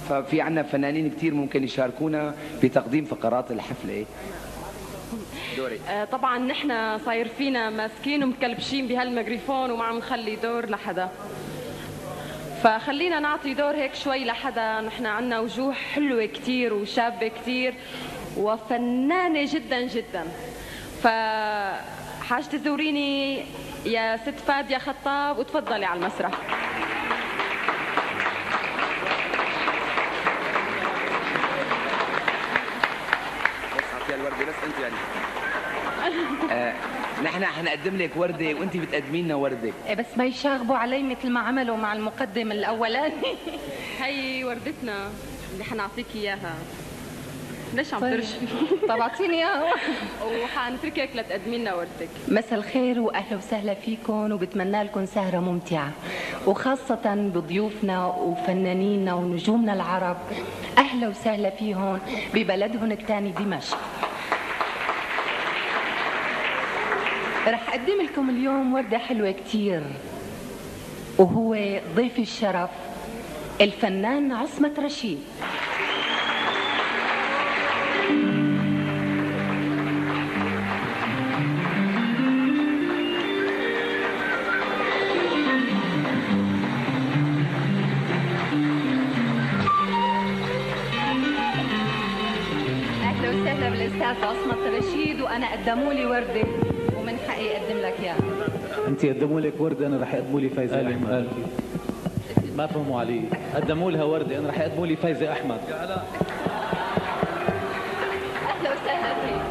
ففي عنا فنانين كتير ممكن يشاركونا بتقديم فقرات الحفلة دوري آه، طبعا نحن صاير فينا ماسكين ومكلبشين بهالميكروفون وما عم نخلي دور لحدا فخلينا نعطي دور هيك شوي لحدا نحن عنا وجوه حلوة كتير وشابة كتير وفنانة جدا جدا ف حاج تزوريني يا ست فادية خطاب وتفضلي على المسرح بس اعطيها الوردة بس انت يعني آه، نحن حنقدم لك وردة وانت بتقدمي لنا وردة إيه بس ما يشاغبوا علي مثل ما عملوا مع المقدم الاولاني هي وردتنا اللي حنعطيك اياها ليش عم طيب. ترشي طب اعطيني اياها وحنتركك لتقدمي لنا وردك مساء الخير واهلا وسهلا فيكم وبتمنى لكم سهره ممتعه وخاصه بضيوفنا وفنانينا ونجومنا العرب اهلا وسهلا فيهم ببلدهم الثاني دمشق رح اقدم لكم اليوم ورده حلوه كتير وهو ضيف الشرف الفنان عصمت رشيد اهلا وسهلا بالاستاذ عصمت رشيد وانا قدموا لي ورده ومن حقي اقدم لك اياها انت قدموا لك ورده انا رح يقدموا لي فايزه أهلا، احمد أهلا. ما فهموا علي قدموا لها ورده انا رح يقدموا لي فايزه احمد اهلا وسهلا فيك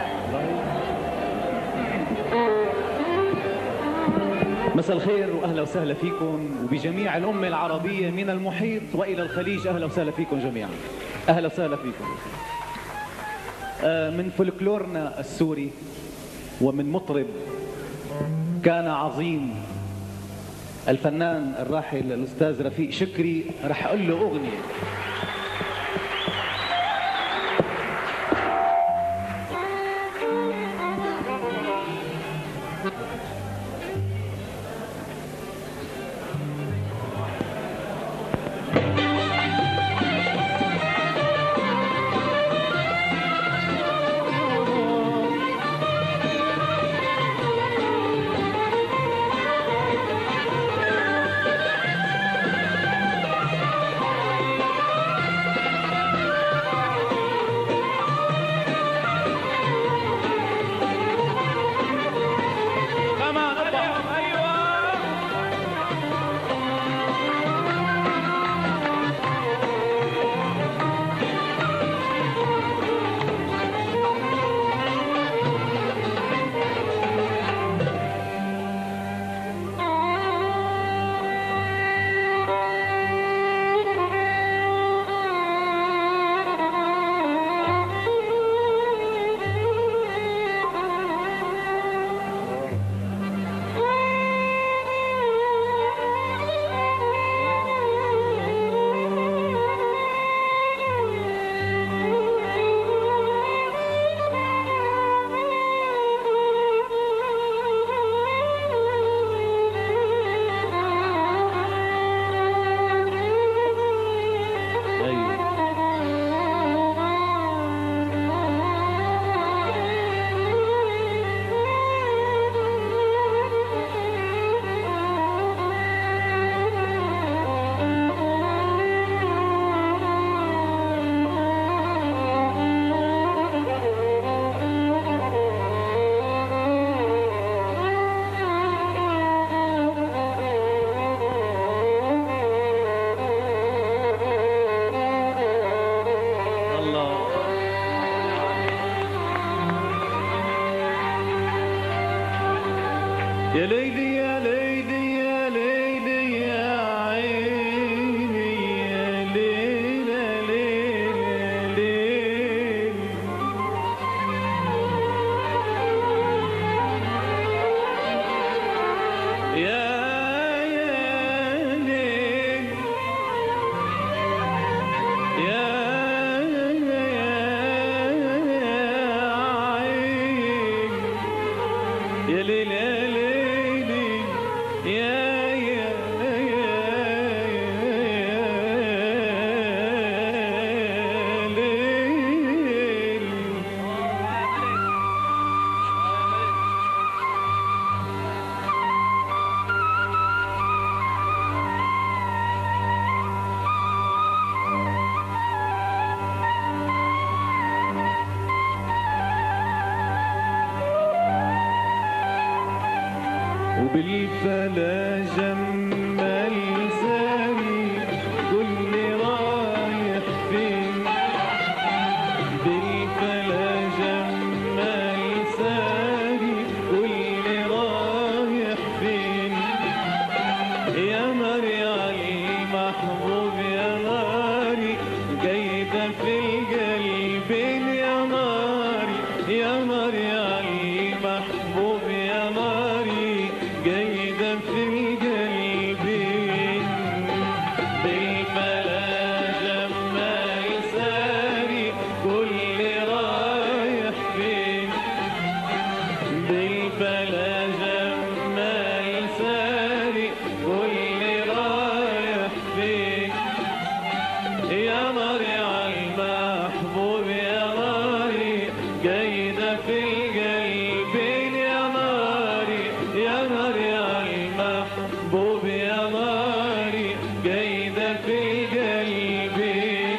مساء الخير واهلا وسهلا فيكم وبجميع الامه العربيه من المحيط والى الخليج اهلا وسهلا فيكم جميعا اهلا وسهلا فيكم آه، من فولكلورنا السوري ومن مطرب كان عظيم الفنان الراحل الاستاذ رفيق شكري رح اقول له اغنيه بالفلا جمال ساري كل رايح فين بالفلا جمال ساري كل رايح فين يا نار يا المحبوب يا ناري جايدة في القلبين يا ناري يا نار يا المحبوب يا ناري جايدة في القلبين بالفلا جمال ساري كل رايح فين بالبلا جمال ساري كل رايح فين يا نار يا المحبوب يا ناري جايدة في القلبين يا ناري يا نار يا المحبوب يا ناري جايدة في القلبين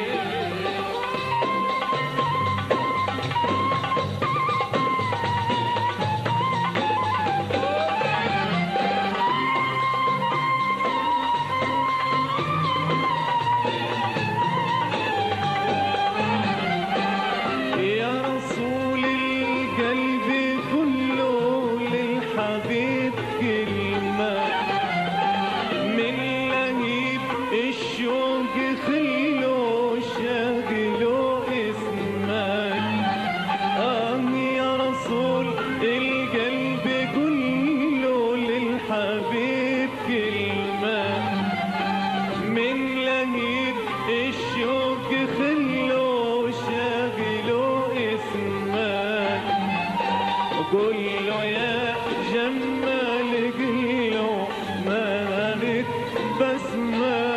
يا رسول القلب كله للحبيب كلمة من لهيب الشوق خلو شاغله اسمك آه يا رسول القلب كله للحبيب كلمة من لهيب الشوق خلو شاغله اسمك قول له يا جمال قل له مالك بسمة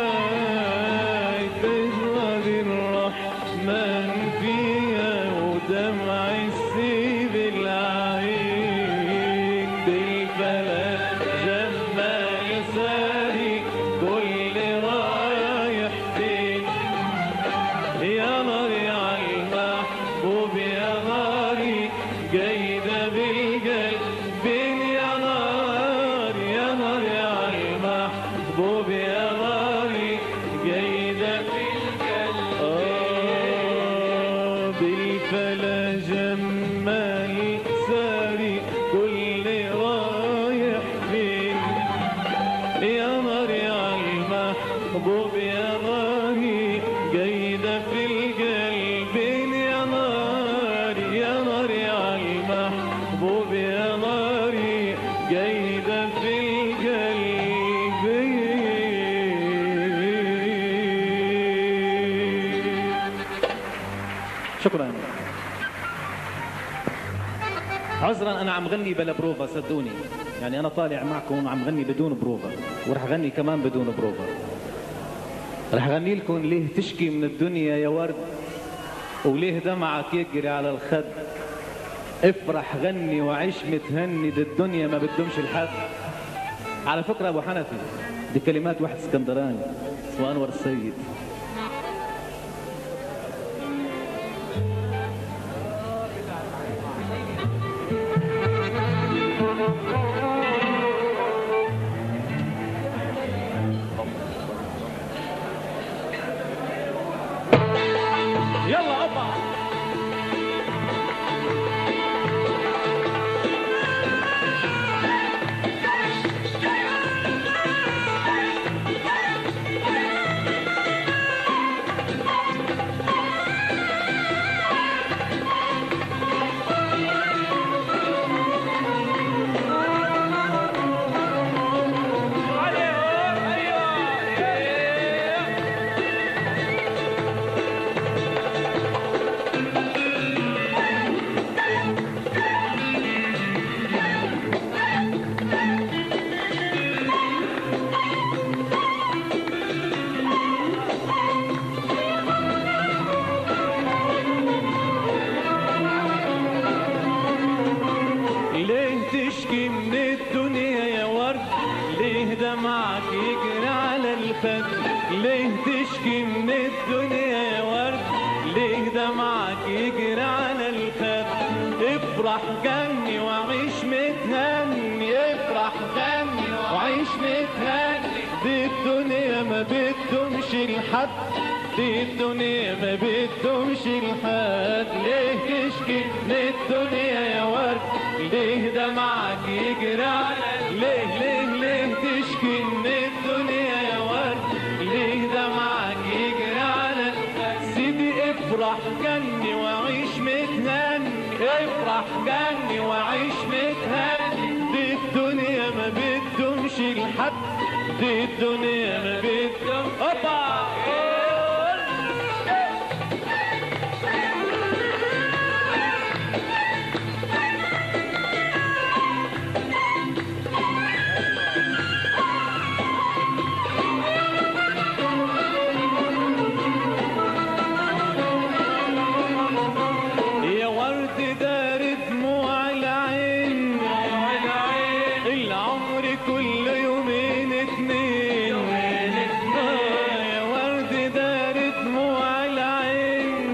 تظهر الرحمن فيها ودمع السيب العين بالبلا جمال ساري كل رايح فين يا نار يا المحبوب يا ناري جايدة بالقلب بين يا نار يا نار يا المحبوب يا ناري جايدة بالقلب آه بالفلا جمال ساري كل رايح فين يا نار يا المحبوب يا ناري جايدة في القلب يا نار يا نار يا المحبوب يا ناري جايدة في القلب شكرا عذرا انا عم غني بلا بروفا صدقوني يعني انا طالع معكم عم غني بدون بروفا ورح غني كمان بدون بروفا رح غني لكم ليه تشكي من الدنيا يا ورد وليه دمعك يجري على الخد افرح غني وعيش متهني دي الدنيا ما بتدومش الحد على فكرة ابو حنفي دي كلمات واحد اسكندراني اسمه انور السيد يلا ابا ليه تشكي من الدنيا يا ورد ليه دمعك يجري على الخد ليه تشكي من الدنيا يا ورد ليه دمعك يجري على الخد افرح غني وعيش متهني افرح غني الدنيا ما بتدومش لحد دي الدنيا ما بتدومش لحد ليه تشكي من الدنيا يا ورد ليه دمعك يجري على ليه ليه ليه تشكي من الدنيا يا ورد ليه دمعك يجري على سيدي افرح جني وعيش متهني افرح جني وعيش متهني دي الدنيا ما بتدومش لحد دي الدنيا ما بتدوم اوبا يا ورد دار دموع العين العمر كل يومين اتنين آه، يا ورد دار دموع العين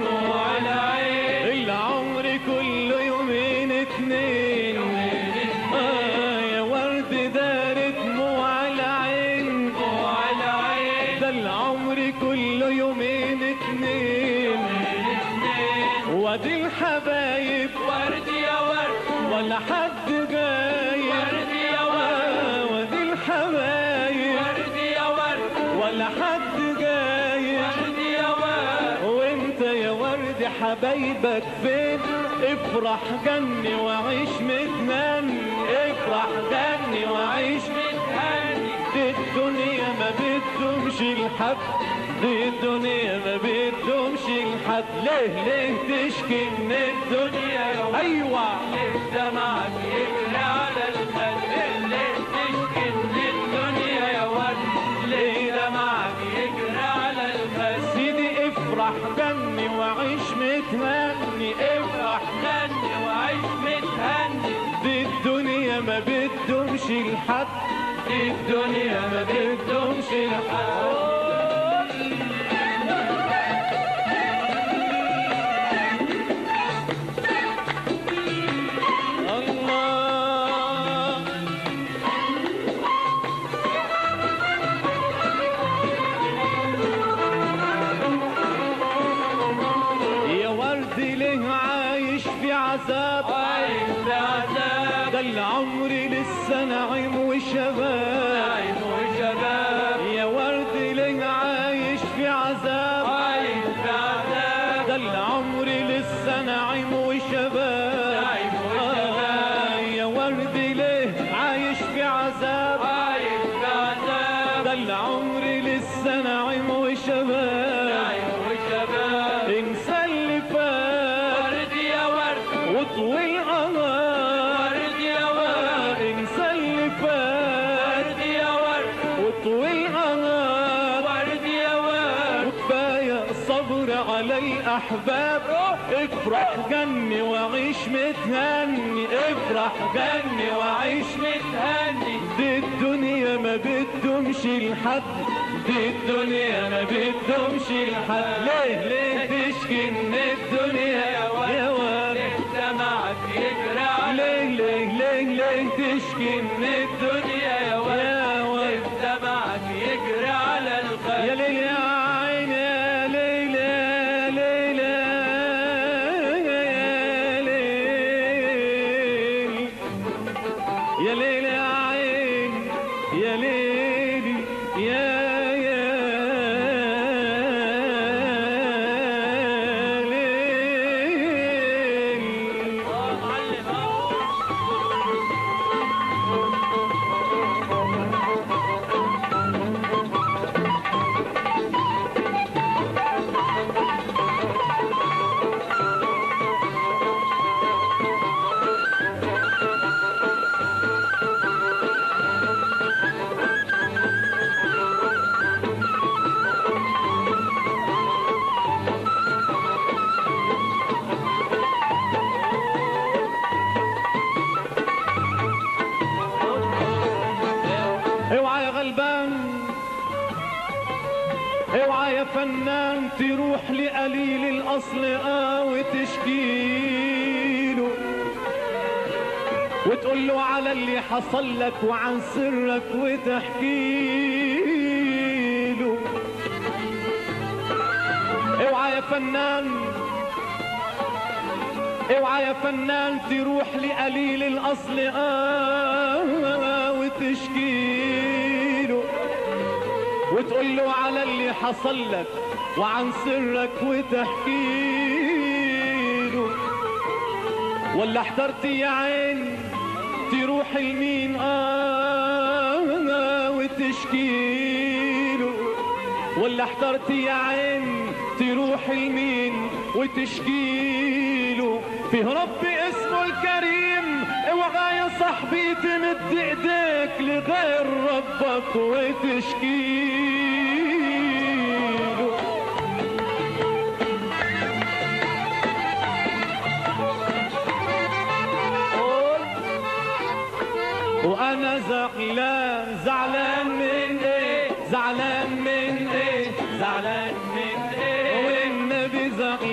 العمر كل يومين اتنين آه، يا ورد دار دموع العين ده العمر كل يومين اتنين وادي الحبايب ورد يا ورد ولا حد جاي ورد يا ورد وادي الحبايب ورد يا ورد ولا حد جاي ورد يا ورد وانت يا ورد حبايبك فين افرح جني وعيش متنني افرح جني وعيش متهني دي الدنيا ما بتدومش لحد دي الدنيا ما بتدومش لحد ليه ليه تشكي من الدنيا ايوه ليه دمعك يجري على الخد ليه تشكي من الدنيا يا ورد ليه دمعك يجري على الخد سيدي افرح جني وعيش متهني افرح جني وعيش متهني دي الدنيا ما بتدومش لحد دي الدنيا ما بتدومش لحد الله يا ورد ليه عايش في عذاب عايش في عذاب ده العمر لسه نعيم وشباب نعيم وشباب يا ورد ليه عايش في عذاب عايش في عذاب ده العمر لسه نعيم وشباب نعيم وشباب يا ورد ليه عايش في عذاب عايش في عذاب ده العمر لسه نعيم وشباب نعيم وشباب انسى اللي فات ورد يا ورد وطوي القمر ورد يا ورد انسى اللي فات ورد يا ورد وطوي القمر ورد يا ورد وكفايه صبر على الاحباب افرح جني وعيش متهني افرح جني وعيش متهني دي الدنيا ما بتدومش لحد دي الدنيا ما بتدومش لحد ليه ليه تشكي من الدنيا يا ولد يا ولد دمعك يجري ليه ليه ليه ليه تشكي من الدنيا يا ولد يا ولد دمعك يجري على الخير يا ليل يا عين يا ليل يا ليل يا ليل يا ليل يا عين يا ليل يا يا ليل اوعى يا غلبان اوعى يا فنان تروح لقليل الاصل اه وتشكيله وتقول له على اللي حصل لك وعن سرك وتحكيله اوعى يا فنان اوعى يا فنان تروح لقليل الاصل اه وتشكيله وتقول له على اللي حصل لك وعن سرك وتحكيله ولا احترت يا عين تروح لمين اه وتشكيله ولا احترت يا عين تروح لمين وتشكيله فيه ربي اسمه الكريم اوعى يا صاحبي تمد ايديك لغير ربك وتشكيله وانا زعلان زعلان من ايه زعلان من ايه زعلان من ايه والنبي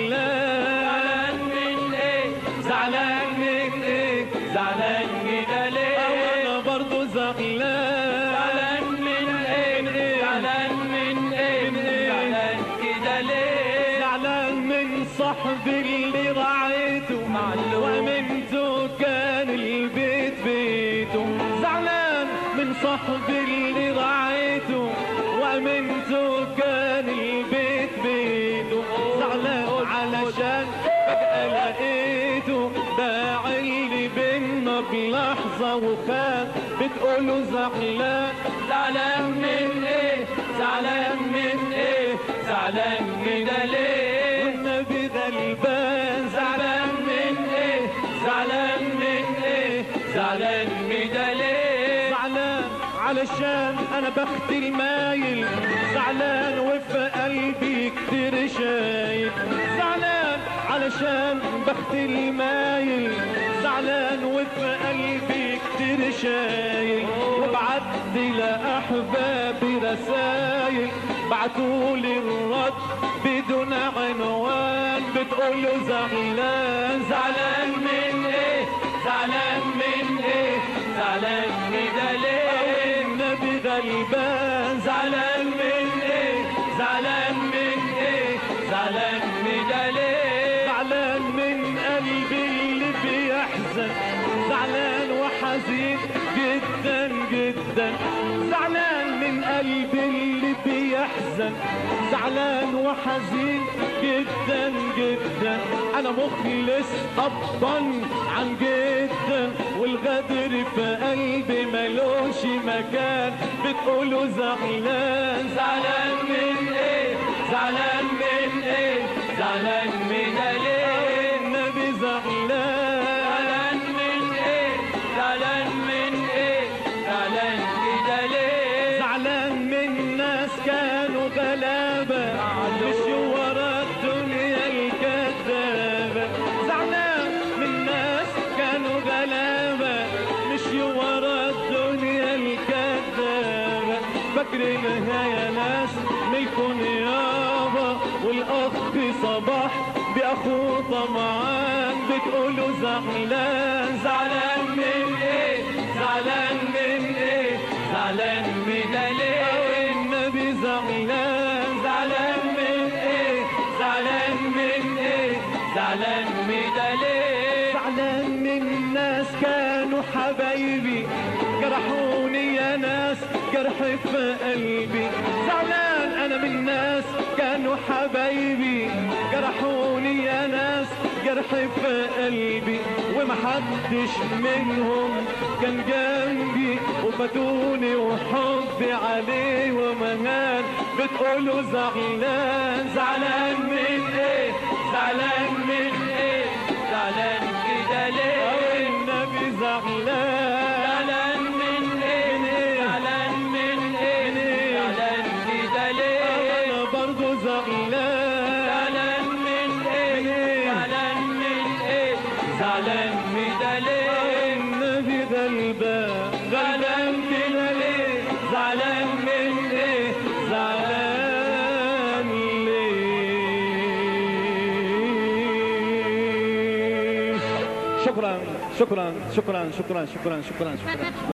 زعلان من ايه زعلان من ايه زعلان كده ليه وانا برضه زعلان زعلان من ايه زعلان من ايه زعلان كده ليه زعلان من صاحبي اللي رعيته وامنته كان البيت بيته زعلان من صاحبي اللي رعيته وامنته كان البيت بيته زعلان علشان فجأة لقيته باع اللي بينا بلحظة وخان بتقوله زعلان زعلان من ايه زعلان من ايه زعلان كده ليه والنبي غلبان زعلان من ايه زعلان من ايه زعلان كده ليه زعلان علشان انا بختي المايل زعلان وفي قلبي كتير شايل زعلان علشان بختي المايل زعلان وفي قلبي كتير شايل وبعت لأحبابي رسايل بعتولي الرد بدون عنوان بتقولوا زعلان زعلان من ايه زعلان من ايه زعلان كده ليه النبي غلبان زعلان من ايه زعلان من ايه زعلان كده ليه زعلان من قلبي اللي بيحزن زعلان وحزين جدا جدا زعلان من قلبي اللي بيحزن زعلان وحزين جدا جدا انا مخلص ابا عن جدا والغدر في قلبي ملوش مكان بتقولوا زعلان زعلان من ايه زعلان من ايه زعلان من ليه النبي زعلان زعلان من ايه زعلان من ايه زعلان كده ليه زعلان من ناس كانوا غلابة مشوا ورا الدنيا الكذابة زعلان من ناس كانوا غلابة مشوا ورا الدنيا الكذابة فاكرينها يا ناس ملكن يابا والاخ صباح باخوه طمعان بتقولوا زعلان زعلان من ايه زعلان من ايه زعلان من ليه النبي زعلان زعلان من ايه زعلان من ايه زعلان من ليه زعلان من ناس كانوا حبايبي جرحوني يا ناس جرح في قلبي زعلان انا من ناس كانوا حبايبي جرحوني يا ناس جرح في قلبي ومحدش منهم كان جنبي وفاتوني وحبي عليه ومهان بتقولوا زعلان زعلان من ايه زعلان من ايه زعلان كده ليه النبي زعلان زعلان من ايه زعلان من ايه زعلان كده ليه انا برضه زعلان زعلان من ايه زعلان من ايه زعلان كده ليه النبي غلبان غلبان كده ليه زعلان من ايه زعلان ليه شكرا شكرا شكرا شكرا شكرا شكرا شكرا